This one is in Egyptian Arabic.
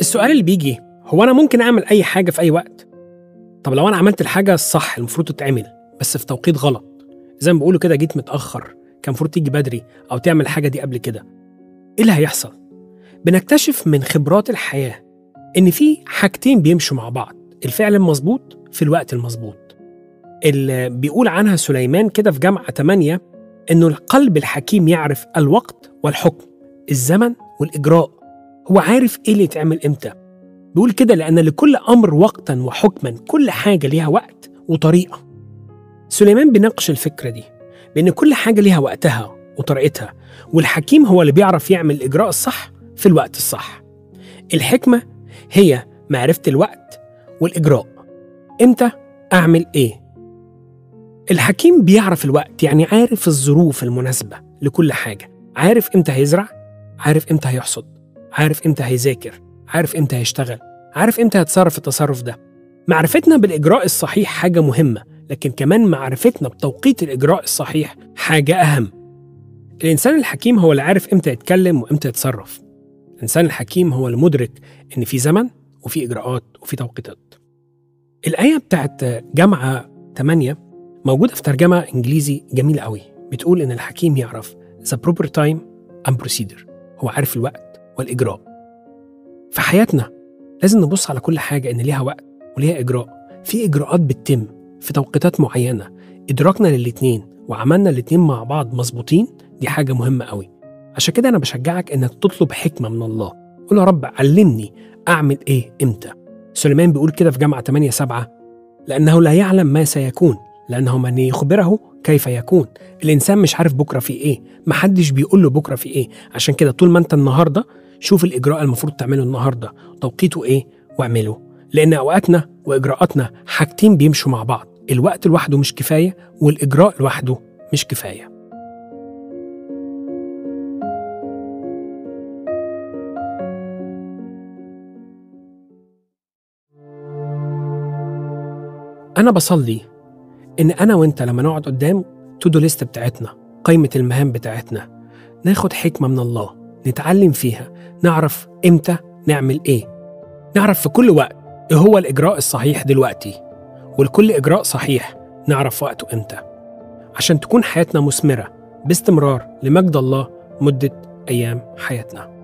السؤال اللي بيجي هو أنا ممكن أعمل أي حاجة في أي وقت؟ طب لو أنا عملت الحاجة الصح المفروض تتعمل بس في توقيت غلط زي ما بيقولوا كده جيت متأخر كان المفروض تيجي بدري أو تعمل الحاجة دي قبل كده إيه اللي هيحصل؟ بنكتشف من خبرات الحياة إن في حاجتين بيمشوا مع بعض الفعل المظبوط في الوقت المظبوط اللي بيقول عنها سليمان كده في جامعة 8 إنه القلب الحكيم يعرف الوقت والحكم الزمن والإجراء هو عارف إيه اللي يتعمل إمتى بيقول كده لأن لكل أمر وقتا وحكما كل حاجة ليها وقت وطريقة سليمان بيناقش الفكرة دي بأن كل حاجة ليها وقتها وطريقتها والحكيم هو اللي بيعرف يعمل الإجراء الصح في الوقت الصح الحكمة هي معرفة الوقت والإجراء إمتى أعمل إيه الحكيم بيعرف الوقت يعني عارف الظروف المناسبة لكل حاجة عارف إمتى هيزرع عارف إمتى هيحصد عارف إمتى هيذاكر عارف إمتى هيشتغل عارف إمتى هيتصرف التصرف ده معرفتنا بالإجراء الصحيح حاجة مهمة لكن كمان معرفتنا بتوقيت الإجراء الصحيح حاجة أهم الإنسان الحكيم هو اللي عارف إمتى يتكلم وإمتى يتصرف الإنسان الحكيم هو المدرك إن في زمن وفي إجراءات وفي توقيتات الآية بتاعت جامعة 8 موجودة في ترجمة إنجليزي جميلة قوي بتقول إن الحكيم يعرف the proper time and procedure هو عارف الوقت والإجراء في حياتنا لازم نبص على كل حاجة إن ليها وقت وليها إجراء في إجراءات بتتم في توقيتات معينة إدراكنا للاتنين وعملنا الاتنين مع بعض مظبوطين دي حاجة مهمة قوي عشان كده أنا بشجعك إنك تطلب حكمة من الله قول يا رب علمني أعمل إيه إمتى سليمان بيقول كده في جامعة 8 7 لأنه لا يعلم ما سيكون لأنه من يخبره كيف يكون الإنسان مش عارف بكرة في إيه محدش بيقول له بكرة في إيه عشان كده طول ما أنت النهاردة شوف الإجراء المفروض تعمله النهاردة توقيته إيه واعمله لأن أوقاتنا وإجراءاتنا حاجتين بيمشوا مع بعض الوقت لوحده مش كفاية والإجراء لوحده مش كفاية أنا بصلي إن أنا وأنت لما نقعد قدام تو دو ليست بتاعتنا قائمة المهام بتاعتنا ناخد حكمة من الله نتعلم فيها نعرف إمتى نعمل إيه نعرف في كل وقت إيه هو الإجراء الصحيح دلوقتي ولكل إجراء صحيح نعرف وقته إمتى عشان تكون حياتنا مثمرة باستمرار لمجد الله مدة أيام حياتنا